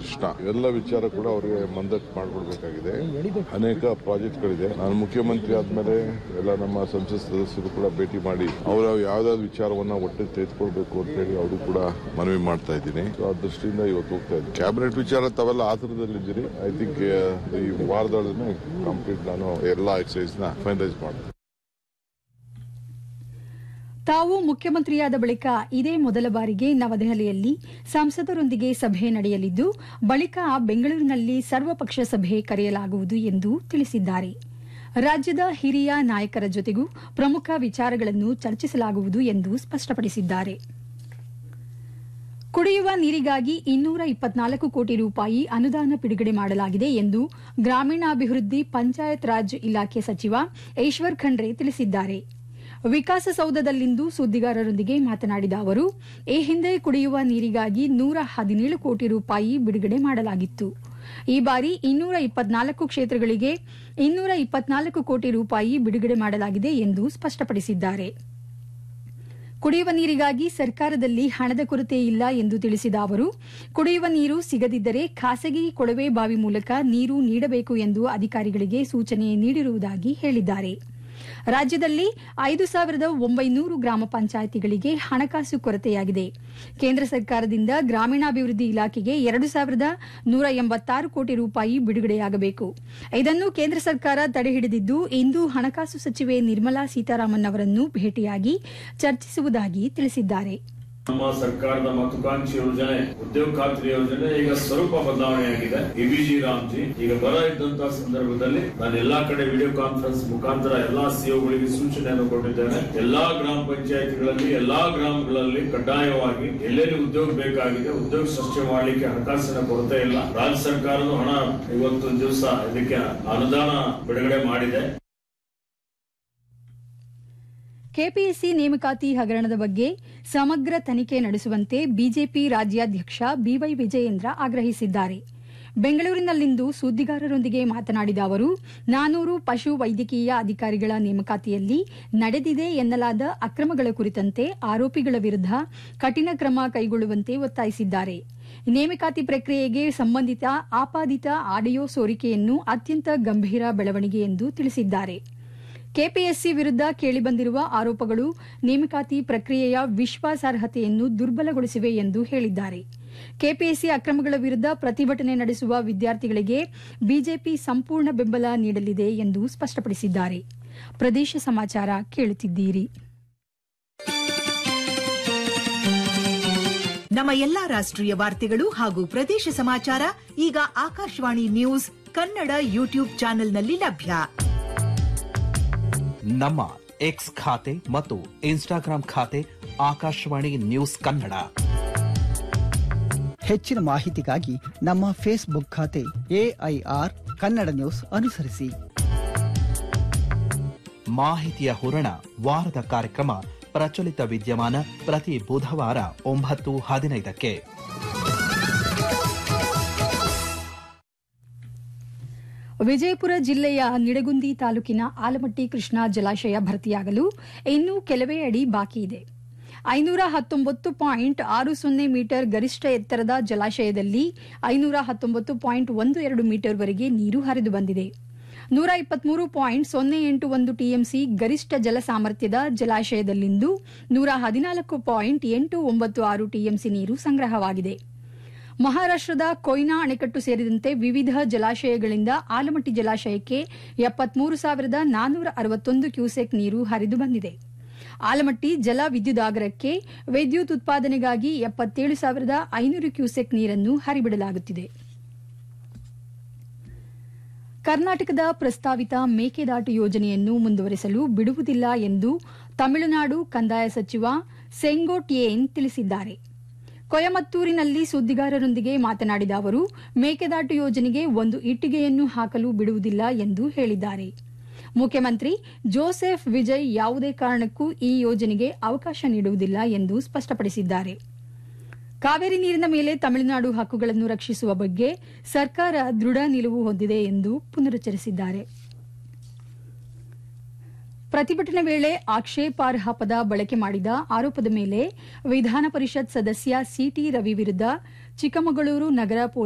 ಕೃಷ್ಣ ಎಲ್ಲ ವಿಚಾರ ಕೂಡ ಅವರಿಗೆ ಮಂದಕ್ಕೆ ಮಾಡಿಕೊಡ್ಬೇಕಾಗಿದೆ ಅನೇಕ ಪ್ರಾಜೆಕ್ಟ್ಗಳಿದೆ ನಾನು ಮುಖ್ಯಮಂತ್ರಿ ಆದ್ಮೇಲೆ ಎಲ್ಲ ನಮ್ಮ ಸಂಸತ್ ಸದಸ್ಯರು ಕೂಡ ಭೇಟಿ ಮಾಡಿ ಅವರ ಯಾವ್ದಾದ್ರು ವಿಚಾರವನ್ನ ಒಟ್ಟಿಗೆ ತೆಗೆದುಕೊಳ್ಬೇಕು ಅಂತ ಹೇಳಿ ಅವರು ಕೂಡ ಮನವಿ ಮಾಡ್ತಾ ಇದ್ದೀನಿ So, ಆ ದೃಷ್ಟಿಯಿಂದ ಇವತ್ತು ಹೋಗ್ತಾ ಇದ್ದೀನಿ ಕ್ಯಾಬಿನೆಟ್ ವಿಚಾರ ತಾವೆಲ್ಲ ಆತರದಲ್ಲಿದ್ದೀರಿ ಐ ಥಿಂಕ್ ಈ ವಾರದೊಳಗೆ ಕಂಪ್ಲೀಟ್ ನಾನು ಎಲ್ಲ ಎಕ್ಸೈಸ್ ನ ಫೈನಲೈಸ್ ಮಾಡ್ತೀನಿ ತಾವು ಮುಖ್ಯಮಂತ್ರಿಯಾದ ಬಳಿಕ ಇದೇ ಮೊದಲ ಬಾರಿಗೆ ನವದೆಹಲಿಯಲ್ಲಿ ಸಂಸದರೊಂದಿಗೆ ಸಭೆ ನಡೆಯಲಿದ್ದು ಬಳಿಕ ಬೆಂಗಳೂರಿನಲ್ಲಿ ಸರ್ವಪಕ್ಷ ಸಭೆ ಕರೆಯಲಾಗುವುದು ಎಂದು ತಿಳಿಸಿದ್ದಾರೆ ರಾಜ್ಯದ ಹಿರಿಯ ನಾಯಕರ ಜೊತೆಗೂ ಪ್ರಮುಖ ವಿಚಾರಗಳನ್ನು ಚರ್ಚಿಸಲಾಗುವುದು ಎಂದು ಸ್ಪಷ್ಟಪಡಿಸಿದ್ದಾರೆ ಕುಡಿಯುವ ನೀರಿಗಾಗಿ ಇನ್ನೂರ ಇಪ್ಪತ್ನಾಲ್ಕು ಕೋಟಿ ರೂಪಾಯಿ ಅನುದಾನ ಬಿಡುಗಡೆ ಮಾಡಲಾಗಿದೆ ಎಂದು ಗ್ರಾಮೀಣಾಭಿವೃದ್ಧಿ ಪಂಚಾಯತ್ ರಾಜ್ ಇಲಾಖೆ ಸಚಿವ ಈಶ್ವರ್ ಖಂಡ್ರೆ ತಿಳಿಸಿದ್ದಾರೆ ವಿಕಾಸಸೌಧದಲ್ಲಿಂದು ಸುದ್ದಿಗಾರರೊಂದಿಗೆ ಮಾತನಾಡಿದ ಅವರು ಈ ಹಿಂದೆ ಕುಡಿಯುವ ನೀರಿಗಾಗಿ ನೂರ ಹದಿನೇಳು ಕೋಟಿ ರೂಪಾಯಿ ಬಿಡುಗಡೆ ಮಾಡಲಾಗಿತ್ತು ಈ ಬಾರಿ ಇನ್ನೂರ ಇಪ್ಪತ್ನಾಲ್ಕು ಕ್ಷೇತ್ರಗಳಿಗೆ ಇನ್ನೂರ ಇಪ್ಪತ್ನಾಲ್ಕು ಕೋಟಿ ರೂಪಾಯಿ ಬಿಡುಗಡೆ ಮಾಡಲಾಗಿದೆ ಎಂದು ಸ್ಪಷ್ಟಪಡಿಸಿದ್ದಾರೆ ಕುಡಿಯುವ ನೀರಿಗಾಗಿ ಸರ್ಕಾರದಲ್ಲಿ ಹಣದ ಕೊರತೆ ಇಲ್ಲ ಎಂದು ತಿಳಿಸಿದ ಅವರು ಕುಡಿಯುವ ನೀರು ಸಿಗದಿದ್ದರೆ ಖಾಸಗಿ ಕೊಳವೆ ಬಾವಿ ಮೂಲಕ ನೀರು ನೀಡಬೇಕು ಎಂದು ಅಧಿಕಾರಿಗಳಿಗೆ ಸೂಚನೆ ನೀಡಿರುವುದಾಗಿ ಹೇಳಿದ್ದಾರೆ ರಾಜ್ಯದಲ್ಲಿ ಐದು ಸಾವಿರದ ಒಂಬೈನೂರು ಗ್ರಾಮ ಪಂಚಾಯಿತಿಗಳಿಗೆ ಹಣಕಾಸು ಕೊರತೆಯಾಗಿದೆ ಕೇಂದ್ರ ಸರ್ಕಾರದಿಂದ ಗ್ರಾಮೀಣಾಭಿವೃದ್ಧಿ ಇಲಾಖೆಗೆ ಎರಡು ಸಾವಿರದ ನೂರ ಎಂಬತ್ತಾರು ಕೋಟಿ ರೂಪಾಯಿ ಬಿಡುಗಡೆಯಾಗಬೇಕು ಇದನ್ನು ಕೇಂದ್ರ ಸರ್ಕಾರ ತಡೆಹಿಡಿದಿದ್ದು ಇಂದು ಹಣಕಾಸು ಸಚಿವೆ ನಿರ್ಮಲಾ ಸೀತಾರಾಮನ್ ಅವರನ್ನು ಭೇಟಿಯಾಗಿ ಚರ್ಚಿಸುವುದಾಗಿ ತಿಳಿಸಿದ್ದಾರೆ ನಮ್ಮ ಸರ್ಕಾರದ ಮಹತ್ವಾಕಾಂಕ್ಷಿ ಯೋಜನೆ ಉದ್ಯೋಗ ಖಾತ್ರಿ ಯೋಜನೆ ಈಗ ಸ್ವರೂಪ ಬದಲಾವಣೆಯಾಗಿದೆ ಇಬಿಜಿ ರಾಮ್ಜಿ ಈಗ ಬರ ಇದ್ದಂತಹ ಸಂದರ್ಭದಲ್ಲಿ ನಾನು ಎಲ್ಲಾ ಕಡೆ ವಿಡಿಯೋ ಕಾನ್ಫರೆನ್ಸ್ ಮುಖಾಂತರ ಎಲ್ಲಾ ಸಿಒಗಳಿಗೆ ಸೂಚನೆಯನ್ನು ಕೊಟ್ಟಿದ್ದೇನೆ ಎಲ್ಲಾ ಗ್ರಾಮ ಪಂಚಾಯತಿಗಳಲ್ಲಿ ಎಲ್ಲಾ ಗ್ರಾಮಗಳಲ್ಲಿ ಕಡ್ಡಾಯವಾಗಿ ಎಲ್ಲೆಲ್ಲಿ ಉದ್ಯೋಗ ಬೇಕಾಗಿದೆ ಉದ್ಯೋಗ ಸೃಷ್ಟಿ ಮಾಡಲಿಕ್ಕೆ ಹಣಕಾಸಿನ ಕೊರತೆ ಇಲ್ಲ ರಾಜ್ಯ ಸರ್ಕಾರದ ಹಣ ಇವತ್ತು ದಿವಸ ಇದಕ್ಕೆ ಅನುದಾನ ಬಿಡುಗಡೆ ಮಾಡಿದೆ ಕೆಪಿಎಸ್ಸಿ ನೇಮಕಾತಿ ಹಗರಣದ ಬಗ್ಗೆ ಸಮಗ್ರ ತನಿಖೆ ನಡೆಸುವಂತೆ ಬಿಜೆಪಿ ರಾಜ್ಯಾಧ್ಯಕ್ಷ ಬಿವೈ ವಿಜಯೇಂದ್ರ ಆಗ್ರಹಿಸಿದ್ದಾರೆ ಬೆಂಗಳೂರಿನಲ್ಲಿಂದು ಸುದ್ದಿಗಾರರೊಂದಿಗೆ ಮಾತನಾಡಿದ ಅವರು ನಾನೂರು ಪಶು ವೈದ್ಯಕೀಯ ಅಧಿಕಾರಿಗಳ ನೇಮಕಾತಿಯಲ್ಲಿ ನಡೆದಿದೆ ಎನ್ನಲಾದ ಅಕ್ರಮಗಳ ಕುರಿತಂತೆ ಆರೋಪಿಗಳ ವಿರುದ್ಧ ಕಠಿಣ ಕ್ರಮ ಕೈಗೊಳ್ಳುವಂತೆ ಒತ್ತಾಯಿಸಿದ್ದಾರೆ ನೇಮಕಾತಿ ಪ್ರಕ್ರಿಯೆಗೆ ಸಂಬಂಧಿತ ಆಪಾದಿತ ಆಡಿಯೋ ಸೋರಿಕೆಯನ್ನು ಅತ್ಯಂತ ಗಂಭೀರ ಬೆಳವಣಿಗೆ ಎಂದು ತಿಳಿಸಿದ್ದಾರೆ ಕೆಪಿಎಸ್ಸಿ ವಿರುದ್ಧ ಕೇಳಿಬಂದಿರುವ ಆರೋಪಗಳು ನೇಮಕಾತಿ ಪ್ರಕ್ರಿಯೆಯ ವಿಶ್ವಾಸಾರ್ಹತೆಯನ್ನು ದುರ್ಬಲಗೊಳಿಸಿವೆ ಎಂದು ಹೇಳಿದ್ದಾರೆ ಕೆಪಿಎಸ್ಸಿ ಅಕ್ರಮಗಳ ವಿರುದ್ಧ ಪ್ರತಿಭಟನೆ ನಡೆಸುವ ವಿದ್ಯಾರ್ಥಿಗಳಿಗೆ ಬಿಜೆಪಿ ಸಂಪೂರ್ಣ ಬೆಂಬಲ ನೀಡಲಿದೆ ಎಂದು ಸ್ಪಷ್ಟಪಡಿಸಿದ್ದಾರೆ ಪ್ರದೇಶ ಸಮಾಚಾರ ಕೇಳುತ್ತಿದ್ದೀರಿ ನಮ್ಮ ಎಲ್ಲಾ ರಾಷ್ಟ್ರೀಯ ವಾರ್ತೆಗಳು ಹಾಗೂ ಪ್ರದೇಶ ಸಮಾಚಾರ ಈಗ ಆಕಾಶವಾಣಿ ನ್ಯೂಸ್ ಕನ್ನಡ ಯೂಟ್ಯೂಬ್ ಚಾನೆಲ್ನಲ್ಲಿ ಲಭ್ಯ ನಮ್ಮ ಎಕ್ಸ್ ಖಾತೆ ಮತ್ತು ಇನ್ಸ್ಟಾಗ್ರಾಂ ಖಾತೆ ಆಕಾಶವಾಣಿ ನ್ಯೂಸ್ ಕನ್ನಡ ಹೆಚ್ಚಿನ ಮಾಹಿತಿಗಾಗಿ ನಮ್ಮ ಫೇಸ್ಬುಕ್ ಖಾತೆ ಎಐಆರ್ ಕನ್ನಡ ನ್ಯೂಸ್ ಅನುಸರಿಸಿ ಮಾಹಿತಿಯ ಹೂರಣ ವಾರದ ಕಾರ್ಯಕ್ರಮ ಪ್ರಚಲಿತ ವಿದ್ಯಮಾನ ಪ್ರತಿ ಬುಧವಾರ ಒಂಬತ್ತು ಹದಿನೈದಕ್ಕೆ ವಿಜಯಪುರ ಜಿಲ್ಲೆಯ ನಿಡಗುಂದಿ ತಾಲೂಕಿನ ಆಲಮಟ್ಟಿ ಕೃಷ್ಣಾ ಜಲಾಶಯ ಭರ್ತಿಯಾಗಲು ಇನ್ನೂ ಕೆಲವೇ ಅಡಿ ಬಾಕಿ ಇದೆ ಐನೂರ ಹತ್ತೊಂಬತ್ತು ಪಾಯಿಂಟ್ ಆರು ಸೊನ್ನೆ ಮೀಟರ್ ಗರಿಷ್ಠ ಎತ್ತರದ ಜಲಾಶಯದಲ್ಲಿ ಐನೂರ ಹತ್ತೊಂಬತ್ತು ಪಾಯಿಂಟ್ ಒಂದು ಎರಡು ಮೀಟರ್ವರೆಗೆ ನೀರು ಹರಿದು ಬಂದಿದೆ ನೂರ ಇಪ್ಪತ್ಮೂರು ಪಾಯಿಂಟ್ ಸೊನ್ನೆ ಎಂಟು ಒಂದು ಟಿಎಂಸಿ ಗರಿಷ್ಠ ಜಲ ಸಾಮರ್ಥ್ಯದ ಜಲಾಶಯದಲ್ಲಿಂದು ನೂರ ಹದಿನಾಲ್ಕು ಪಾಯಿಂಟ್ ಎಂಟು ಒಂಬತ್ತು ಆರು ಟಿಎಂಸಿ ನೀರು ಸಂಗ್ರಹವಾಗಿದೆ ಮಹಾರಾಷ್ಟದ ಕೊಯ್ನಾ ಅಣೆಕಟ್ಟು ಸೇರಿದಂತೆ ವಿವಿಧ ಜಲಾಶಯಗಳಿಂದ ಆಲಮಟ್ಟಿ ಜಲಾಶಯಕ್ಕೆ ಎಪ್ಪತ್ಮೂರು ಸಾವಿರದ ನಾನ್ನೂರ ಅರವತ್ತೊಂದು ಕ್ಯೂಸೆಕ್ ನೀರು ಹರಿದು ಬಂದಿದೆ ಆಲಮಟ್ಟಿ ಜಲ ವಿದ್ಯುದಾಗರಕ್ಕೆ ವಿದ್ಯುತ್ ಉತ್ಪಾದನೆಗಾಗಿ ಎಪ್ಪತ್ತೇಳು ಸಾವಿರದ ಐನೂರು ಕ್ಯೂಸೆಕ್ ನೀರನ್ನು ಹರಿಬಿಡಲಾಗುತ್ತಿದೆ ಕರ್ನಾಟಕದ ಪ್ರಸ್ತಾವಿತ ಮೇಕೆದಾಟು ಯೋಜನೆಯನ್ನು ಮುಂದುವರೆಸಲು ಬಿಡುವುದಿಲ್ಲ ಎಂದು ತಮಿಳುನಾಡು ಕಂದಾಯ ಸಚಿವ ಸೆಂಗೋಟಿಯೇನ್ ತಿಳಿಸಿದ್ದಾರೆ ಕೊಯಮತ್ತೂರಿನಲ್ಲಿ ಸುದ್ದಿಗಾರರೊಂದಿಗೆ ಮಾತನಾಡಿದ ಅವರು ಮೇಕೆದಾಟು ಯೋಜನೆಗೆ ಒಂದು ಇಟ್ಟಿಗೆಯನ್ನು ಹಾಕಲು ಬಿಡುವುದಿಲ್ಲ ಎಂದು ಹೇಳಿದ್ದಾರೆ ಮುಖ್ಯಮಂತ್ರಿ ಜೋಸೆಫ್ ವಿಜಯ್ ಯಾವುದೇ ಕಾರಣಕ್ಕೂ ಈ ಯೋಜನೆಗೆ ಅವಕಾಶ ನೀಡುವುದಿಲ್ಲ ಎಂದು ಸ್ಪಷ್ಟಪಡಿಸಿದ್ದಾರೆ ಕಾವೇರಿ ನೀರಿನ ಮೇಲೆ ತಮಿಳುನಾಡು ಹಕ್ಕುಗಳನ್ನು ರಕ್ಷಿಸುವ ಬಗ್ಗೆ ಸರ್ಕಾರ ದೃಢ ನಿಲುವು ಹೊಂದಿದೆ ಎಂದು ಪುನರುಚ್ಚರಿಸಿದ್ದಾರೆ ಪ್ರತಿಭಟನೆ ವೇಳೆ ಆಕ್ಷೇಪಾರ್ಹ ಪದ ಬಳಕೆ ಮಾಡಿದ ಆರೋಪದ ಮೇಲೆ ವಿಧಾನ ಪರಿಷತ್ ಸದಸ್ಯ ಸಿಟಿ ರವಿ ವಿರುದ್ಧ ಚಿಕ್ಕಮಗಳೂರು ನಗರ